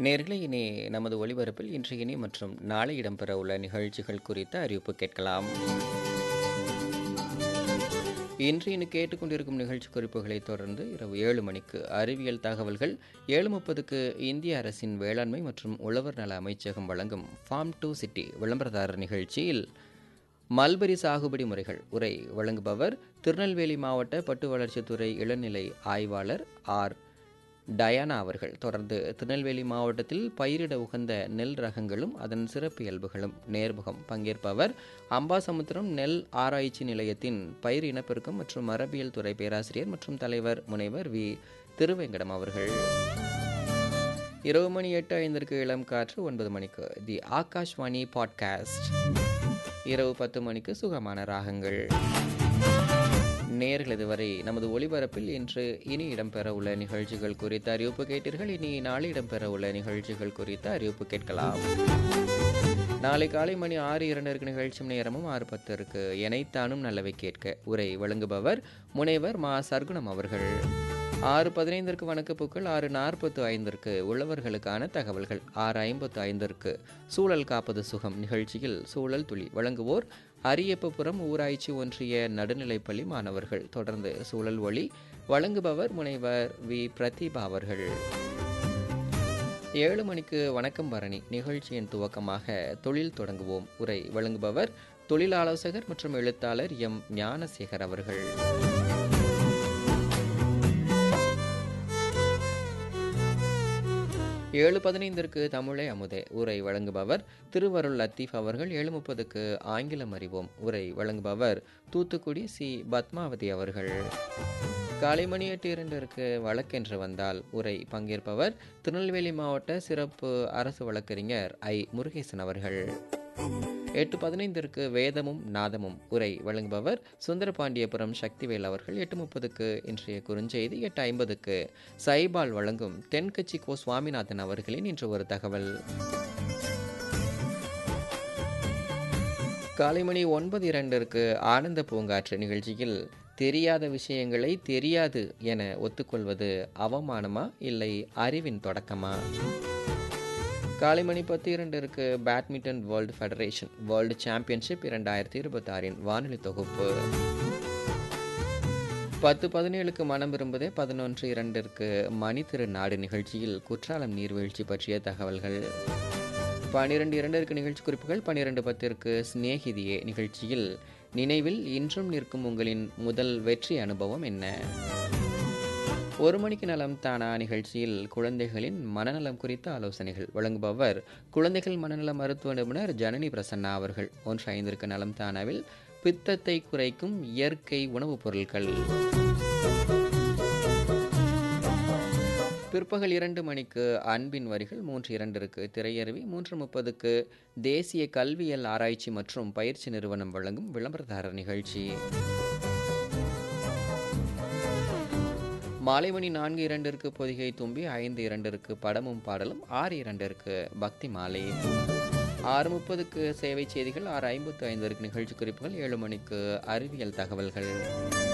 நேர்களே இனி நமது ஒளிபரப்பில் இன்று இனி மற்றும் நாளை இடம்பெற உள்ள நிகழ்ச்சிகள் குறித்த அறிவிப்பு கேட்கலாம் இன்று இனி கேட்டுக்கொண்டிருக்கும் நிகழ்ச்சி குறிப்புகளை தொடர்ந்து இரவு ஏழு மணிக்கு அறிவியல் தகவல்கள் ஏழு முப்பதுக்கு இந்திய அரசின் வேளாண்மை மற்றும் உழவர் நல அமைச்சகம் வழங்கும் ஃபார்ம் டு சிட்டி விளம்பரதாரர் நிகழ்ச்சியில் மல்பரி சாகுபடி முறைகள் உரை வழங்குபவர் திருநெல்வேலி மாவட்ட பட்டு வளர்ச்சித்துறை இளநிலை ஆய்வாளர் ஆர் டயானா அவர்கள் தொடர்ந்து திருநெல்வேலி மாவட்டத்தில் பயிரிட உகந்த நெல் ரகங்களும் அதன் சிறப்பியல்புகளும் நேர்முகம் பங்கேற்பவர் அம்பாசமுத்திரம் நெல் ஆராய்ச்சி நிலையத்தின் பயிர் இனப்பெருக்கம் மற்றும் மரபியல் துறை பேராசிரியர் மற்றும் தலைவர் முனைவர் வி திருவேங்கடம் அவர்கள் இரவு மணி எட்டு ஐந்திற்கு இளம் காற்று ஒன்பது மணிக்கு தி ஆகாஷ்வாணி பாட்காஸ்ட் இரவு பத்து மணிக்கு சுகமான ராகங்கள் நேர்கள் இதுவரை நமது ஒளிபரப்பில் இன்று இனி இடம்பெற உள்ள நிகழ்ச்சிகள் குறித்த அறிவிப்பு கேட்டீர்கள் இனி நாளை இடம்பெற உள்ள நிகழ்ச்சிகள் குறித்த அறிவிப்பு கேட்கலாம் நாளை காலை மணி ஆறு இரண்டிற்கு நிகழ்ச்சி நேரமும் ஆறு பத்திற்கு எனைத்தானும் நல்லவை கேட்க உரை வழங்குபவர் முனைவர் மா சர்க்குணம் அவர்கள் ஆறு பதினைந்திற்கு வணக்கப்பூக்கள் ஆறு நாற்பத்து ஐந்திற்கு உழவர்களுக்கான தகவல்கள் ஆறு ஐம்பத்து ஐந்திற்கு சூழல் காப்பது சுகம் நிகழ்ச்சியில் சூழல் துளி வழங்குவோர் அரியப்பபுரம் ஊராட்சி ஒன்றிய நடுநிலைப்பள்ளி மாணவர்கள் தொடர்ந்து சூழல் ஒளி வழங்குபவர் முனைவர் வி பிரதீபா அவர்கள் ஏழு மணிக்கு வணக்கம் பரணி நிகழ்ச்சியின் துவக்கமாக தொழில் தொடங்குவோம் உரை வழங்குபவர் தொழில் ஆலோசகர் மற்றும் எழுத்தாளர் எம் ஞானசேகர் அவர்கள் ஏழு பதினைந்திற்கு தமிழை அமுதே உரை வழங்குபவர் திருவருள் லத்தீஃப் அவர்கள் ஏழு முப்பதுக்கு ஆங்கிலம் அறிவோம் உரை வழங்குபவர் தூத்துக்குடி சி பத்மாவதி அவர்கள் காலை மணி எட்டு இரண்டிற்கு வழக்கென்று வந்தால் உரை பங்கேற்பவர் திருநெல்வேலி மாவட்ட சிறப்பு அரசு வழக்கறிஞர் ஐ முருகேசன் அவர்கள் எட்டு பதினைந்திற்கு வேதமும் நாதமும் உரை வழங்குபவர் சுந்தரபாண்டியபுரம் சக்திவேல் அவர்கள் எட்டு முப்பதுக்கு இன்றைய குறுஞ்செய்தி எட்டு ஐம்பதுக்கு சைபால் வழங்கும் தென்கட்சி கோ சுவாமிநாதன் அவர்களின் இன்று ஒரு தகவல் காலை மணி ஒன்பது இரண்டிற்கு ஆனந்த பூங்காற்று நிகழ்ச்சியில் தெரியாத விஷயங்களை தெரியாது என ஒத்துக்கொள்வது அவமானமா இல்லை அறிவின் தொடக்கமா காலை மணி பத்து இரண்டிற்கு badminton world federation world championship இரண்டாயிரத்தி இருபத்தாறின் வானொலி தொகுப்பு பத்து பதினேழுக்கு மனம் விரும்புதே பதினொன்று இரண்டிற்கு மணி திரு நாடு நிகழ்ச்சியில் குற்றாலம் நீர்வீழ்ச்சி பற்றிய தகவல்கள் பனிரெண்டு இரண்டிற்கு நிகழ்ச்சி குறிப்புகள் பன்னிரெண்டு பத்திற்கு சிநேகிதியே நிகழ்ச்சியில் நினைவில் இன்றும் நிற்கும் உங்களின் முதல் வெற்றி அனுபவம் என்ன ஒரு மணிக்கு நலம் தானா நிகழ்ச்சியில் குழந்தைகளின் மனநலம் குறித்த ஆலோசனைகள் வழங்குபவர் குழந்தைகள் மனநல மருத்துவ நிபுணர் ஜனனி பிரசன்னா அவர்கள் ஒன்று ஐந்திற்கு நலம் தானாவில் பித்தத்தை குறைக்கும் இயற்கை உணவுப் பொருட்கள் பிற்பகல் இரண்டு மணிக்கு அன்பின் வரிகள் மூன்று இரண்டிற்கு திரையருவி மூன்று முப்பதுக்கு தேசிய கல்வியல் ஆராய்ச்சி மற்றும் பயிற்சி நிறுவனம் வழங்கும் விளம்பரதாரர் நிகழ்ச்சி மாலை மணி நான்கு இரண்டிற்கு பொதிகை தும்பி ஐந்து இரண்டிற்கு படமும் பாடலும் ஆறு இரண்டிற்கு பக்தி மாலை ஆறு முப்பதுக்கு சேவை செய்திகள் ஆறு ஐம்பத்து ஐந்திற்கு நிகழ்ச்சி குறிப்புகள் ஏழு மணிக்கு அறிவியல் தகவல்கள்